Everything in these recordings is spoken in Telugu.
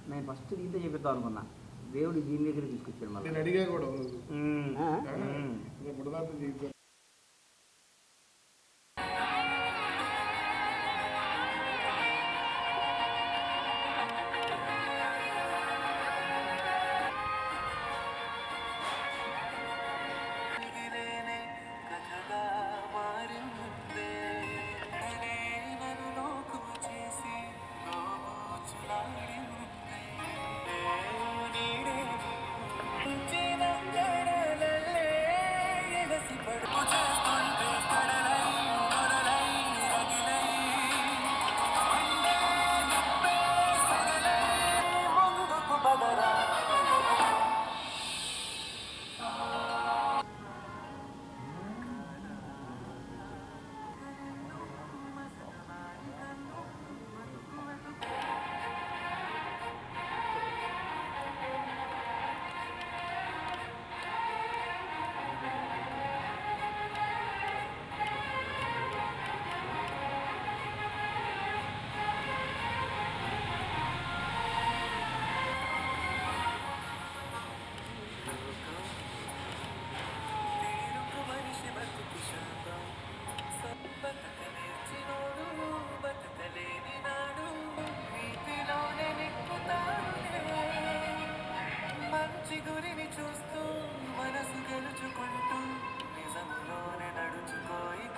నేను ఫస్ట్ దీంతో చెప్పిద్దాం అనుకున్నా దేవుడు దీని దగ్గర తీసుకొచ్చాడు మళ్ళీ నేను అడిగా కూడా రోజు ఉమ్. ఉమ్. బుడదాంతం జీవితం మంచి గురిని చూస్తూ మనసు గెలుచుకుంటూ నిజములోనే నడుచుకోయిక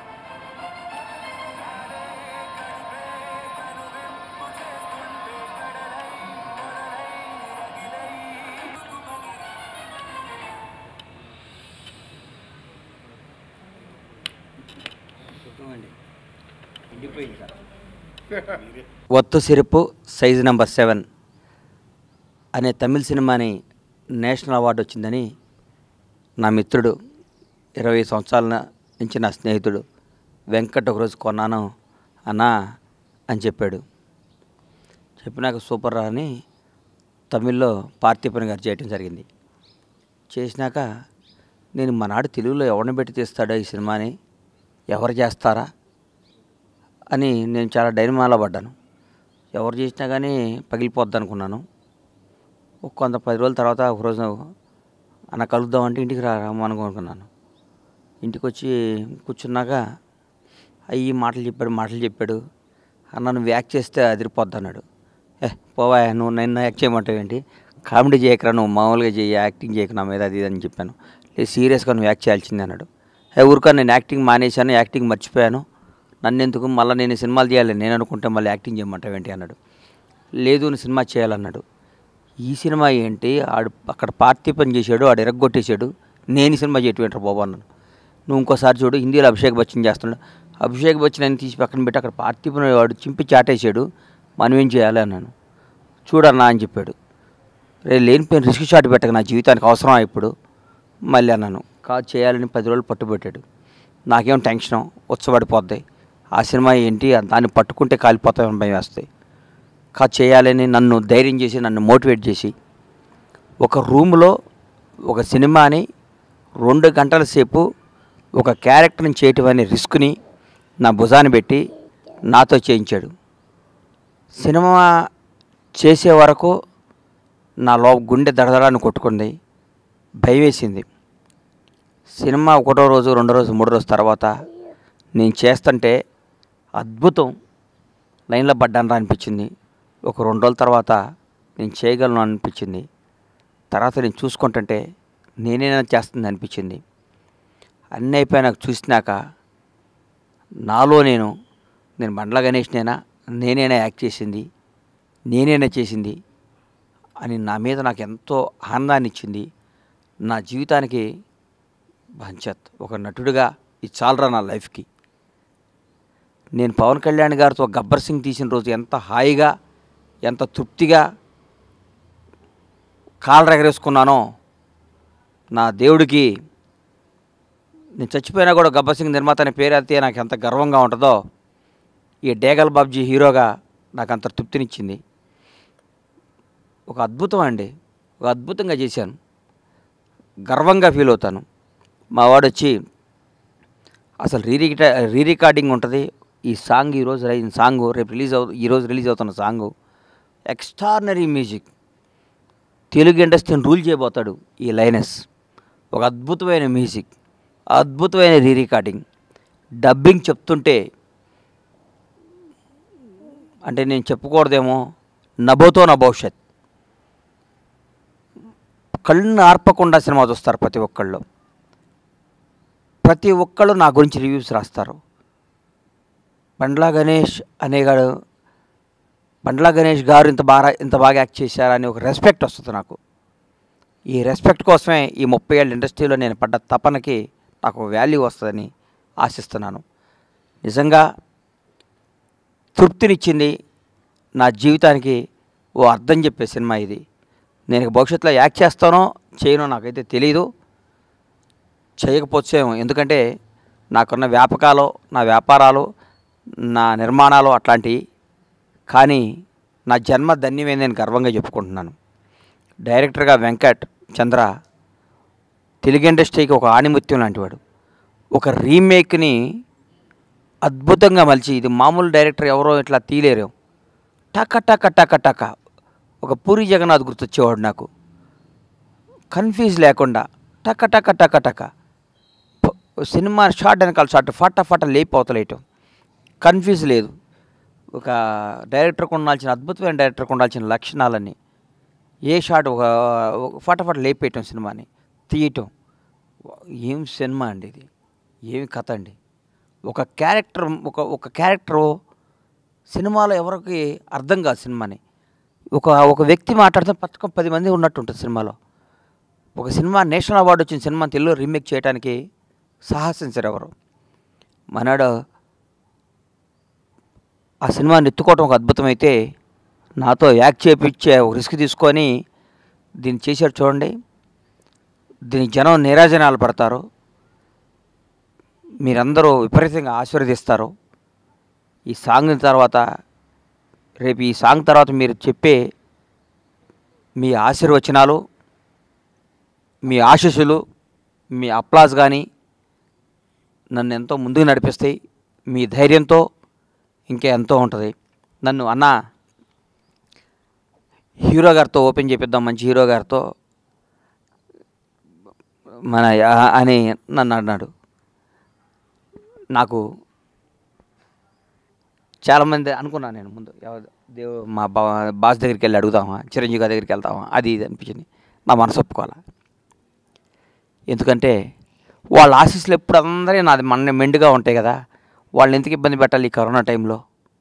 కాలే గడిపే కనువింపు చేస్తుంటే కడలై మొదలై రగిలై చూడండి ఎండిపోయింది సార్ ఒత్తు సిరుపు సైజు నెంబర్ సెవెన్ అనే తమిళ సినిమాని నేషనల్ అవార్డు వచ్చిందని నా మిత్రుడు ఇరవై సంవత్సరాల నుంచి నా స్నేహితుడు వెంకట్ ఒకరోజు కొన్నాను అన్నా అని చెప్పాడు చెప్పినాక సూపర్ రా అని తమిళ్లో పార్థిపన్ గారు చేయటం జరిగింది చేసినాక నేను మనాడు తెలుగులో ఎవరిని పెట్టి తీస్తాడో ఈ సినిమాని ఎవరు చేస్తారా అని నేను చాలా డైనమాలో పడ్డాను ఎవరు చేసినా కానీ పగిలిపోద్ది అనుకున్నాను ఒక కొంత పది రోజుల తర్వాత ఒకరోజు అన్న కలుద్దామంటే ఇంటికి రా అనుకున్నాను ఇంటికి వచ్చి కూర్చున్నాక అయ్యి మాటలు చెప్పాడు మాటలు చెప్పాడు అన్న నువ్వు యాక్ట్ చేస్తే అదిరిపోద్ది అన్నాడు ఏ పోవా నువ్వు నన్ను యాక్ట్ చేయమంటావు ఏంటి కామెడీ చేయకరా నువ్వు మామూలుగా చేయి యాక్టింగ్ చేయకు నా మీద అది ఇది అని చెప్పాను లేదు సీరియస్గా నువ్వు యాక్ట్ చేయాల్సిందే అన్నాడు ఏ ఊరికా నేను యాక్టింగ్ మానేశాను యాక్టింగ్ మర్చిపోయాను నన్ను ఎందుకు మళ్ళీ నేను సినిమాలు చేయాలి నేను అనుకుంటే మళ్ళీ యాక్టింగ్ చేయమంటావు ఏంటి అన్నాడు లేదు నువ్వు సినిమా చేయాలన్నాడు ఈ సినిమా ఏంటి ఆడు అక్కడ పార్టీ పని చేశాడు ఆడు ఎరగొట్టేశాడు నేను ఈ సినిమా చేయటం ఏంటారు బాబు అన్నాను నువ్వు ఇంకోసారి చూడు హిందీలో అభిషేక్ బచ్చన్ చేస్తున్నాడు అభిషేక్ బచ్చన్ అని తీసి పక్కన పెట్టి అక్కడ పార్టీ పని వాడు చింపి చాటేశాడు మనం ఏం చేయాలి అన్నాను చూడన్నా అని చెప్పాడు రే లేనిపోయిన రిస్క్ షాట్ పెట్టక నా జీవితానికి అవసరమా ఇప్పుడు మళ్ళీ అన్నాను కాదు చేయాలని పది రోజులు పట్టుబెట్టాడు నాకేం టెన్షను ఉత్సపడిపోద్ది ఆ సినిమా ఏంటి దాన్ని పట్టుకుంటే కాలిపోతామని భయం వేస్తాయి కాదు చేయాలని నన్ను ధైర్యం చేసి నన్ను మోటివేట్ చేసి ఒక రూమ్లో ఒక సినిమాని రెండు గంటల సేపు ఒక క్యారెక్టర్ని చేయటం అనే రిస్క్ని నా భుజాన్ని పెట్టి నాతో చేయించాడు సినిమా చేసే వరకు నా లో గుండె దడదడాన్ని కొట్టుకుంది భయం వేసింది సినిమా ఒకటో రోజు రెండో రోజు మూడో రోజు తర్వాత నేను చేస్తుంటే అద్భుతం లైన్లో పడ్డాను అనిపించింది ఒక రెండు రోజుల తర్వాత నేను చేయగలను అనిపించింది తర్వాత నేను చూసుకుంటుంటే నేనేనా చేస్తుంది అనిపించింది అన్నీ అయిపోయినాక చూసినాక నాలో నేను నేను బండ్ల గణేష్నేనా నేనేనా యాక్ట్ చేసింది నేనేనా చేసింది అని నా మీద నాకు ఎంతో ఆనందాన్ని ఇచ్చింది నా జీవితానికి భంచత్ ఒక నటుడిగా ఇది చాలరా నా లైఫ్కి నేను పవన్ కళ్యాణ్ గారితో గబ్బర్ సింగ్ తీసిన రోజు ఎంత హాయిగా ఎంత తృప్తిగా కాలు రెగరేసుకున్నానో నా దేవుడికి నేను చచ్చిపోయినా కూడా గబ్బర్ సింగ్ నిర్మాత అనే పేరు అయితే నాకు ఎంత గర్వంగా ఉంటుందో ఈ డేగల్ బాబ్జీ హీరోగా నాకు అంత తృప్తినిచ్చింది ఒక అద్భుతం అండి ఒక అద్భుతంగా చేశాను గర్వంగా ఫీల్ అవుతాను మా వాడు వచ్చి అసలు రీ రీ రికార్డింగ్ ఉంటుంది ఈ సాంగ్ ఈరోజు ఈ సాంగ్ రేపు రిలీజ్ అవు ఈరోజు రిలీజ్ అవుతున్న సాంగ్ ఎక్స్ట్రాడినరీ మ్యూజిక్ తెలుగు ఇండస్ట్రీని రూల్ చేయబోతాడు ఈ లైనస్ ఒక అద్భుతమైన మ్యూజిక్ అద్భుతమైన రీ రికార్డింగ్ డబ్బింగ్ చెప్తుంటే అంటే నేను చెప్పుకూడదేమో నభోతో నా భవిష్యత్ కళ్ళు ఆర్పకుండా సినిమా చూస్తారు ప్రతి ఒక్కళ్ళు ప్రతి ఒక్కళ్ళు నా గురించి రివ్యూస్ రాస్తారు బండ్లా గణేష్ అనేగాడు బండ్లా గణేష్ గారు ఇంత బాగా ఇంత బాగా యాక్ట్ చేశారని ఒక రెస్పెక్ట్ వస్తుంది నాకు ఈ రెస్పెక్ట్ కోసమే ఈ ముప్పై ఏళ్ళ ఇండస్ట్రీలో నేను పడ్డ తపనకి నాకు వాల్యూ వస్తుందని ఆశిస్తున్నాను నిజంగా తృప్తినిచ్చింది నా జీవితానికి ఓ అర్థం చెప్పే సినిమా ఇది నేను ఇక భవిష్యత్తులో యాక్ట్ చేస్తానో చేయనో నాకైతే తెలీదు చేయకపోవచ్చేమో ఎందుకంటే నాకున్న వ్యాపకాలు నా వ్యాపారాలు నా నిర్మాణాలు అట్లాంటివి కానీ నా జన్మ ధన్యమైంది నేను గర్వంగా చెప్పుకుంటున్నాను డైరెక్టర్గా వెంకట్ చంద్ర తెలుగు ఇండస్ట్రీకి ఒక ఆణిముత్యం లాంటివాడు ఒక రీమేక్ని అద్భుతంగా మలిచి ఇది మామూలు డైరెక్టర్ ఎవరో ఇట్లా తీలేరు టక టక టక టక ఒక పూరి జగన్నాథ్ గుర్తొచ్చేవాడు నాకు కన్ఫ్యూజ్ లేకుండా టక టక టక టక ప- సినిమా షార్ట్ వెనకాల షార్ట్ ఫట ఫట లేకపోతలేయటం కన్ఫ్యూజ్ లేదు ఒక డైరెక్టర్కి ఉండాల్సిన అద్భుతమైన డైరెక్టర్కి ఉండాల్సిన లక్షణాలన్నీ ఏ షాట్ ఒక ఒక ఫటాఫట్ లేపేయటం సినిమాని తీయటం ఏం సినిమా అండి ఇది ఏమి కథ అండి ఒక క్యారెక్టర్ ఒక ఒక క్యారెక్టరు సినిమాలో ఎవరికి అర్థం కాదు సినిమాని ఒక ఒక వ్యక్తి మాట్లాడితే పక్కన పది మంది ఉన్నట్టు ఉంటుంది సినిమాలో ఒక సినిమా నేషనల్ అవార్డు వచ్చిన సినిమా తెలుగు రీమేక్ చేయడానికి సాహసించరు ఎవరు మనాడు ఆ సినిమాని ఎత్తుకోవటం ఒక అద్భుతమైతే నాతో యాక్ట్ చేపించే ఒక రిస్క్ తీసుకొని దీన్ని చేశారు చూడండి దీని జనం నీరాజనాలు పడతారు మీరందరూ విపరీతంగా ఆశీర్వదిస్తారు ఈ సాంగ్ తర్వాత రేపు ఈ సాంగ్ తర్వాత మీరు చెప్పే మీ ఆశీర్వచనాలు మీ ఆశీస్సులు మీ అప్లాజ్ కానీ నన్ను ఎంతో ముందుకు నడిపిస్తాయి మీ ధైర్యంతో ఇంకా ఎంతో ఉంటుంది నన్ను అన్న హీరో గారితో ఓపెన్ చేపిద్దాం మంచి హీరో గారితో మన యా- అని నన్ను అన్నాడు నాకు చాలామంది అనుకున్నాను నేను ముందు ఎవ- దేవు మా బా బాస్ దగ్గరికి వెళ్ళి అడుగుదామా చిరంజీవి గారి దగ్గరికి వెళ్తామా అది ఇది అనిపించింది నా మనసు ఒప్పుకోవాలా ఎందుకంటే వాళ్ళ ఆశీస్సులు ఎప్పుడు అందరి నాది మన మెండుగా ఉంటాయి కదా వాళ్ళని ఎందుకు ఇబ్బంది పెట్టాలి ఈ కరోనా టైంలో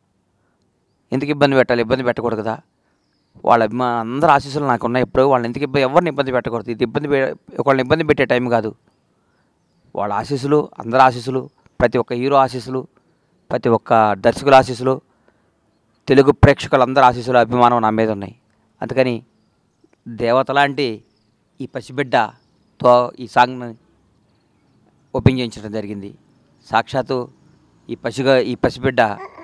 ఎందుకు ఇబ్బంది పెట్టాలి ఇబ్బంది పెట్టకూడదు కదా వాళ్ళ అభిమా అందరు ఆశీస్సులు నాకు ఉన్నాయి ఎప్పుడు వాళ్ళని ఎందుకు ఇబ్బంది ఎవరిని ఇబ్బంది పెట్టకూడదు ఇది ఇబ్బంది పె- ఒకళ్ళని ఇబ్బంది పెట్టే టైం కాదు వాళ్ళ ఆశీస్సులు అందరి ఆశీస్సులు ప్రతి ఒక్క హీరో ఆశీస్సులు ప్రతి ఒక్క దర్శకుల ఆశీస్సులు తెలుగు ప్రేక్షకులందరి ఆశీస్సులు అభిమానం నా మీద ఉన్నాయి అందుకని దేవత లాంటి ఈ పసిబిడ్డతో ఈ సాంగ్ని ఓపెన్ చేయించడం జరిగింది సాక్షాత్తు ఈ పసిగా ఈ పసిబిడ్డ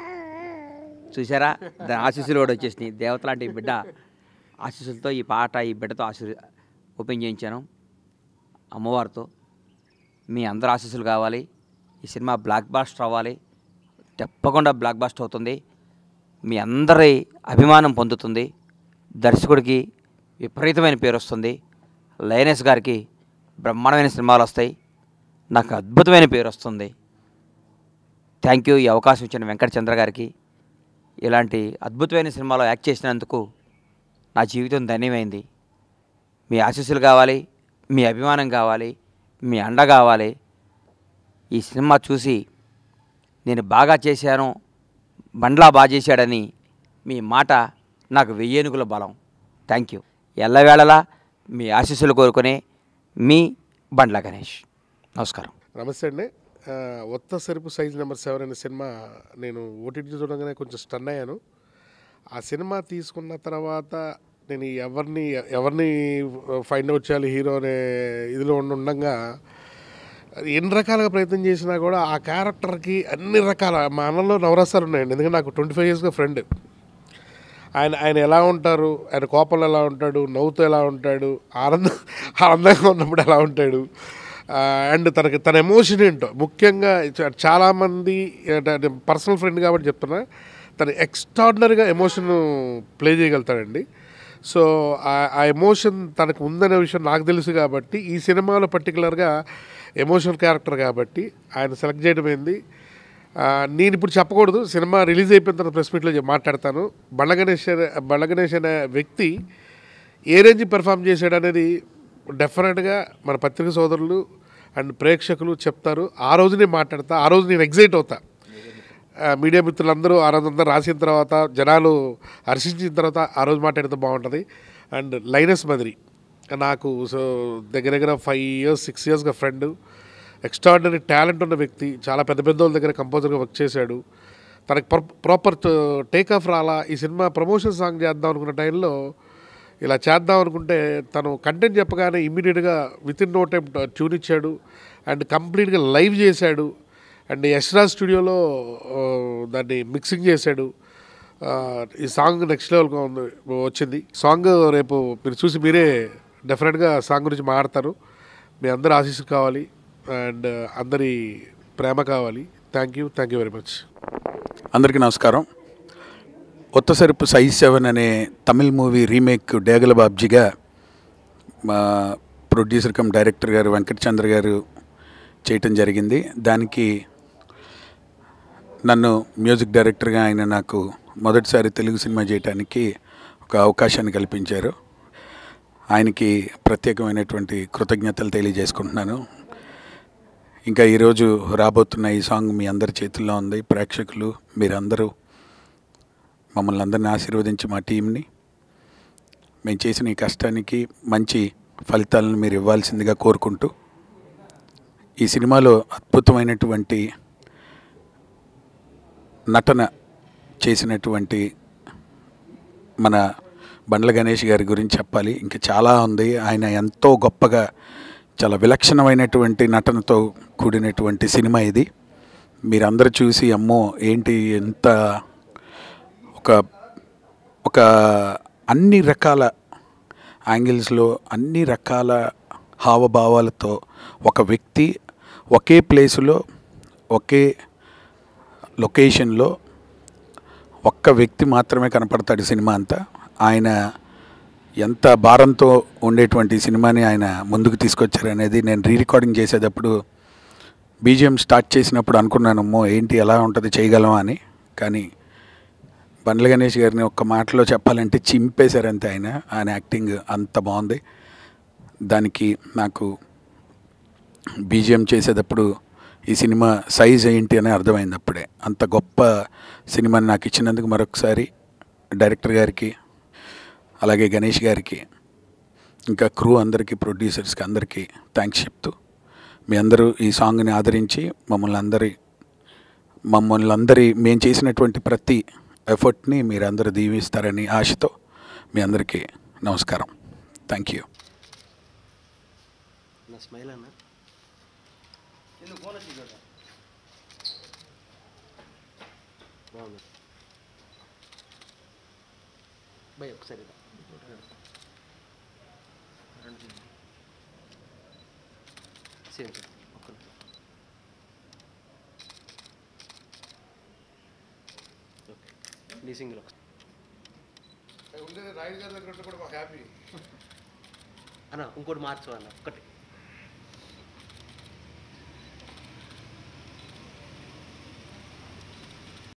చూసారా దాని ఆశీస్సులు కూడా వచ్చేసినాయి దేవత లాంటి ఈ బిడ్డ ఆశీస్సులతో ఈ పాట ఈ బిడ్డతో ఆశీ ఓపెన్ చేయించాను అమ్మవారితో మీ అందరు ఆశీస్సులు కావాలి ఈ సినిమా బ్లాక్ బాస్టర్ అవ్వాలి తప్పకుండా బ్లాక్ బాస్టర్ అవుతుంది మీ అందరి అభిమానం పొందుతుంది దర్శకుడికి విపరీతమైన పేరు వస్తుంది లయనెస్ గారికి బ్రహ్మాండమైన సినిమాలు వస్తాయి నాకు అద్భుతమైన పేరు వస్తుంది థ్యాంక్ యూ ఈ అవకాశం ఇచ్చిన వెంకట చంద్ర గారికి ఇలాంటి అద్భుతమైన సినిమాలో యాక్ట్ చేసినందుకు నా జీవితం ధన్యమైంది మీ ఆశీస్సులు కావాలి మీ అభిమానం కావాలి మీ అండ కావాలి ఈ సినిమా చూసి నేను బాగా చేశాను బండ్లా బాగా చేశాడని మీ మాట నాకు వెయ్యేనుగుల బలం థ్యాంక్ యూ ఎల్లవేళలా మీ ఆశీస్సులు కోరుకునే మీ బండ్ల గణేష్ నమస్కారం నమస్తే అండి ఆ, Oththa Seruppu size number seven అనే సినిమా నేను ఓటీటీ చూడగానే కొంచెం స్టన్ అయ్యాను ఆ సినిమా తీసుకున్న తర్వాత నేను ఎవరిని ఎవరిని ఫైండ్ అవుట్ చేయాలి హీరో అనే ఇదిలో ఉండి ఉండగా ఎన్ని రకాలుగా ప్రయత్నం చేసినా కూడా ఆ క్యారెక్టర్కి అన్ని రకాల మా అన్నలో నవరసాలు ఉన్నాయండి ఎందుకంటే నాకు ట్వంటీ ఫైవ్ ఇయర్స్గా ఫ్రెండ్ ఆయన ఆయన ఎలా ఉంటారు ఆయన కోపంలో ఎలా ఉంటాడు నవ్వుతూ ఎలా ఉంటాడు ఆనందం ఆనందంగా ఉన్నప్పుడు ఎలా ఉంటాడు అండ్ తనకి తన ఎమోషన్ ఏంటో ముఖ్యంగా చ- చాలామంది పర్సనల్ ఫ్రెండ్ కాబట్టి చెప్తున్నా తను ఎక్స్ట్రాడినరీగా ఎమోషన్ ప్లే చేయగలుగుతాడండి సో ఆ- ఆ ఎమోషన్ తనకు ఉందనే విషయం నాకు తెలుసు కాబట్టి ఈ సినిమాలో పర్టికులర్గా ఎమోషనల్ క్యారెక్టర్ కాబట్టి ఆయన సెలెక్ట్ చేయడం ఏంది ఆ, నేను ఇప్పుడు చెప్పకూడదు సినిమా రిలీజ్ అయిపోయిన తర్వాత ప్రెస్ మీట్లో మాట్లాడతాను బండ్ల గణేష్ అనే- బండ్ల గణేష్ అనే వ్యక్తి ఏ రేంజ్ పెర్ఫామ్ చేశాడు అనేది డెఫినెట్గా మన పత్రిక సోదరులు అండ్ ప్రేక్షకులు చెప్తారు ఆ రోజు నేను మాట్లాడతా ఆ రోజు నేను ఎగ్జైట్ అవుతా ఆ, మీడియా మిత్రులందరూ ఆ రోజు అందరూ రాసిన తర్వాత జనాలు హర్షించిన తర్వాత ఆ రోజు మాట్లాడితే బాగుంటుంది అండ్ లైనస్ మదిరి నాకు సో దగ్గర దగ్గర ఫైవ్ ఇయర్స్ సిక్స్ ఇయర్స్గా ఫ్రెండ్ ఎక్స్ట్రాడినరీ టాలెంట్ ఉన్న వ్యక్తి చాలా పెద్ద పెద్ద వాళ్ళ దగ్గర కంపోజర్గా వర్క్ చేశాడు తనకి ప్రాపర్ టేక్ ఆఫ్ రాలా ఈ సినిమా ప్రమోషన్ సాంగ్ చేద్దాం అనుకున్న టైంలో ఇలా చేద్దాం అనుకుంటే తను కంటెంట్ చెప్పగానే ఇమ్మీడియట్గా within no time tune ఇచ్చాడు అండ్ కంప్లీట్గా లైవ్ చేశాడు అండ్ యశ్రాజ్ స్టూడియోలో ఆ, దాన్ని మిక్సింగ్ చేశాడు ఆ, ఈ సాంగ్ నెక్స్ట్ లెవెల్గా ఉంది వచ్చింది సాంగ్ రేపు మీరు చూసి మీరే డెఫినెట్గా సాంగ్ గురించి మాట్లాడతారు మీ అందరి ఆశీస్సు కావాలి అండ్ అందరి ప్రేమ కావాలి thank you thank you very much అందరికీ నమస్కారం ఒత్తసరుపు సైజ్ సెవెన్ అనే తమిళ్ మూవీ రీమేక్ డేగల బాబ్జీగా మా ప్రొడ్యూసర్ కమ్ డైరెక్టర్ గారు వెంకట్ చంద్ర గారు చేయటం జరిగింది దానికి నన్ను మ్యూజిక్ డైరెక్టర్గా ఆయన నాకు మొదటిసారి తెలుగు సినిమా చేయటానికి ఒక అవకాశాన్ని కల్పించారు ఆయనకి ప్రత్యేకమైనటువంటి కృతజ్ఞతలు తెలియజేసుకుంటున్నాను ఇంకా ఈరోజు రాబోతున్న ఈ సాంగ్ మీ అందరి చేతుల్లో ఉంది ప్రేక్షకులు మీరందరూ మమ్మల్ని అందరిని ఆశీర్వదించి మా టీంని మేము చేసిన ఈ కష్టానికి మంచి ఫలితాలను మీరు ఇవ్వాల్సిందిగా కోరుకుంటూ ఈ సినిమాలో అద్భుతమైనటువంటి నటన చేసినటువంటి మన బండ్ల గణేష్ గారి గురించి చెప్పాలి ఇంకా చాలా ఉంది ఆయన ఎంతో గొప్పగా చాలా విలక్షణమైనటువంటి నటనతో కూడినటువంటి సినిమా ఇది మీరందరూ చూసి అమ్మో ఏంటి ఎంత ఒక ఒక అన్ని రకాల యాంగిల్స్లో అన్ని రకాల హావభావాలతో ఒక వ్యక్తి ఒకే ప్లేసులో ఒకే లొకేషన్లో ఒక్క వ్యక్తి మాత్రమే కనపడతాడు సినిమా అంతా ఆయన ఎంత భారంతో ఉండేటువంటి సినిమాని ఆయన ముందుకు తీసుకొచ్చారనేది నేను రీ రికార్డింగ్ చేసేటప్పుడు బీజిఎం స్టార్ట్ చేసినప్పుడు అనుకున్నాను అమ్మో ఏంటి ఎలా ఉంటుంది చేయగలమా అని కానీ బండ్ల గణేష్ గారిని ఒక్క మాటలో చెప్పాలంటే చింపేశారు అంతే ఆయన ఆయన యాక్టింగ్ అంత బాగుంది దానికి నాకు బీజిఎం చేసేటప్పుడు ఈ సినిమా సైజ్ ఏంటి అని అర్థమైంది అప్పుడే అంత గొప్ప సినిమాని నాకు ఇచ్చినందుకు మరొకసారి డైరెక్టర్ గారికి అలాగే గణేష్ గారికి ఇంకా క్రూ అందరికీ ప్రొడ్యూసర్స్కి అందరికీ థ్యాంక్స్ చెప్తూ మీ అందరూ ఈ సాంగ్ని ఆదరించి మమ్మల్ని అందరి మమ్మల్ని అందరి మేము చేసినటువంటి ప్రతి ఎఫర్ట్ని మీరందరూ దీవిస్తారని ఆశతో మీ అందరికీ నమస్కారం థ్యాంక్ యూ నా స్మైల్ అన్న ఎందుకు ఫోన్ వచ్చి చూడ బాగుంది భయ్ ఒకసారి రా. సేమ్ సార్ ఒక్క నిమిషం. ఓకే నీ సింగిల్ ఒకసారి రాయుడు గారి దగ్గర కూడా హ్యాపీ అన్న ఇంకోటి మార్చు అన్న ఒక్కటి